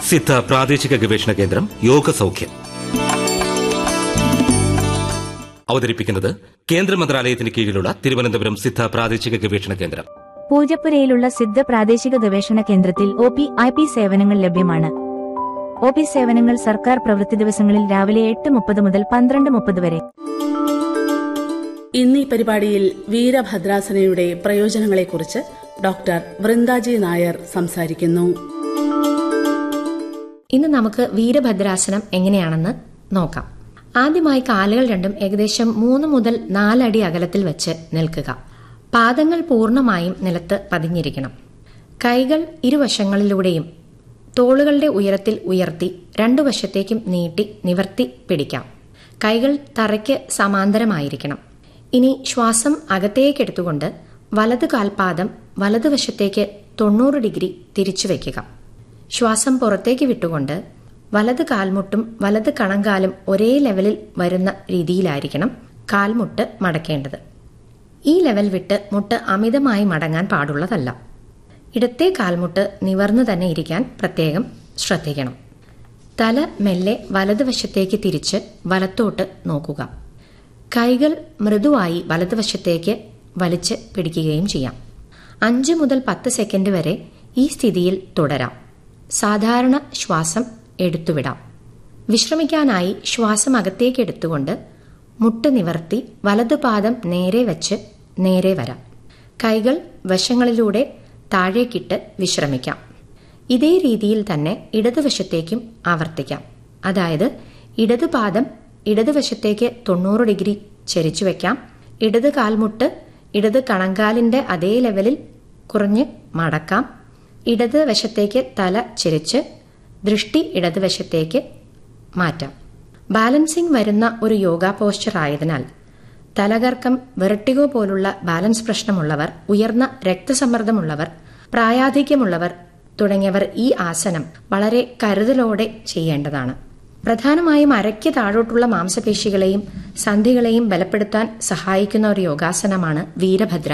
സിദ്ധ പ്രാദേശിക ഗവേഷണ കേന്ദ്രം യോഗ സൗഖ്യം അവതരിപ്പിക്കുന്നത് കേന്ദ്ര മന്ത്രാലയത്തിന് കീഴിലുള്ള തിരുവനന്തപുരം സിദ്ധ പ്രാദേശിക ഗവേഷണ കേന്ദ്രം പൂജപ്പുരയിലുള്ള സിദ്ധ പ്രാദേശിക ഗവേഷണ കേന്ദ്രത്തിൽ ഒ പി ഐ പി സേവനങ്ങൾ ലഭ്യമാണ് ഒ പി സേവനങ്ങൾ സർക്കാർ പ്രവൃത്തി ദിവസങ്ങളിൽ രാവിലെ എട്ട് മുപ്പത് മുതൽ പന്ത്രണ്ട് മുപ്പത് വരെ ഇന്ന് ഈ പരിപാടിയിൽ വീരഭദ്രാസനയുടെ പ്രയോജനങ്ങളെക്കുറിച്ച് ഡോക്ടർ വൃന്ദാജി നായർ സംസാരിക്കുന്നു ഇന്ന് നമുക്ക് വീരഭദ്രാസനം എങ്ങനെയാണെന്ന് നോക്കാം ആദ്യമായി കാലുകൾ രണ്ടും ഏകദേശം മൂന്ന് മുതൽ നാലടി അകലത്തിൽ വെച്ച് നിൽക്കുക പാദങ്ങൾ പൂർണ്ണമായും നിലത്ത് പതിഞ്ഞിരിക്കണം കൈകൾ ഇരുവശങ്ങളിലൂടെയും തോളുകളുടെ ഉയരത്തിൽ ഉയർത്തി രണ്ടു വശത്തേക്കും നീട്ടി നിവർത്തി പിടിക്കാം കൈകൾ തറയ്ക്ക് സമാന്തരമായിരിക്കണം ഇനി ശ്വാസം അകത്തേക്കെടുത്തുകൊണ്ട് വലത് കാൽപാദം വലതുവശത്തേക്ക് തൊണ്ണൂറ് ഡിഗ്രി തിരിച്ചു വയ്ക്കുക ശ്വാസം പുറത്തേക്ക് വിട്ടുകൊണ്ട് വലത് കാൽമുട്ടും വലത് കണങ്കാലും ഒരേ ലെവലിൽ വരുന്ന രീതിയിലായിരിക്കണം കാൽമുട്ട് മടക്കേണ്ടത് ഈ ലെവൽ വിട്ട് മുട്ട് അമിതമായി മടങ്ങാൻ പാടുള്ളതല്ല ഇടത്തെ കാൽമുട്ട് നിവർന്നു തന്നെ ഇരിക്കാൻ പ്രത്യേകം ശ്രദ്ധിക്കണം തല മെല്ലെ വലതുവശത്തേക്ക് തിരിച്ച് വലത്തോട്ട് നോക്കുക കൈകൾ മൃദുവായി വലതുവശത്തേക്ക് വലിച്ച് പിടിക്കുകയും ചെയ്യാം അഞ്ച് മുതൽ പത്ത് സെക്കൻഡ് വരെ ഈ സ്ഥിതിയിൽ തുടരാം സാധാരണ ശ്വാസം എടുത്തുവിടാം വിശ്രമിക്കാനായി ശ്വാസം അകത്തേക്ക് എടുത്തുകൊണ്ട് മുട്ട് നിവർത്തി വലതുപാദം നേരെ വെച്ച് നേരെ വരാം കൈകൾ വശങ്ങളിലൂടെ താഴേക്കിട്ട് വിശ്രമിക്കാം ഇതേ രീതിയിൽ തന്നെ ഇടതുവശത്തേക്കും ആവർത്തിക്കാം അതായത് ഇടതുപാദം ഇടതുവശത്തേക്ക് തൊണ്ണൂറ് ഡിഗ്രി ചരിച്ചു വെക്കാം ഇടത് കാൽമുട്ട് ഇടത് കണങ്കാലിന്റെ അതേ ലെവലിൽ കുറഞ്ഞ് മടക്കാം ഇടത് വശത്തേക്ക് തല ചിരിച്ച് ദൃഷ്ടി ഇടതുവശത്തേക്ക് മാറ്റാം ബാലൻസിംഗ് വരുന്ന ഒരു യോഗ പോസ്ചർ ആയതിനാൽ തലകർക്കം വെർട്ടിഗോ പോലുള്ള ബാലൻസ് പ്രശ്നമുള്ളവർ ഉയർന്ന രക്തസമ്മർദ്ദമുള്ളവർ പ്രായാധിക്യമുള്ളവർ തുടങ്ങിയവർ ഈ ആസനം വളരെ കരുതലോടെ ചെയ്യേണ്ടതാണ് പ്രധാനമായും അരയ്ക്ക് താഴോട്ടുള്ള മാംസപേശികളെയും സന്ധികളെയും ബലപ്പെടുത്താൻ സഹായിക്കുന്ന ഒരു യോഗാസനമാണ് വീരഭദ്ര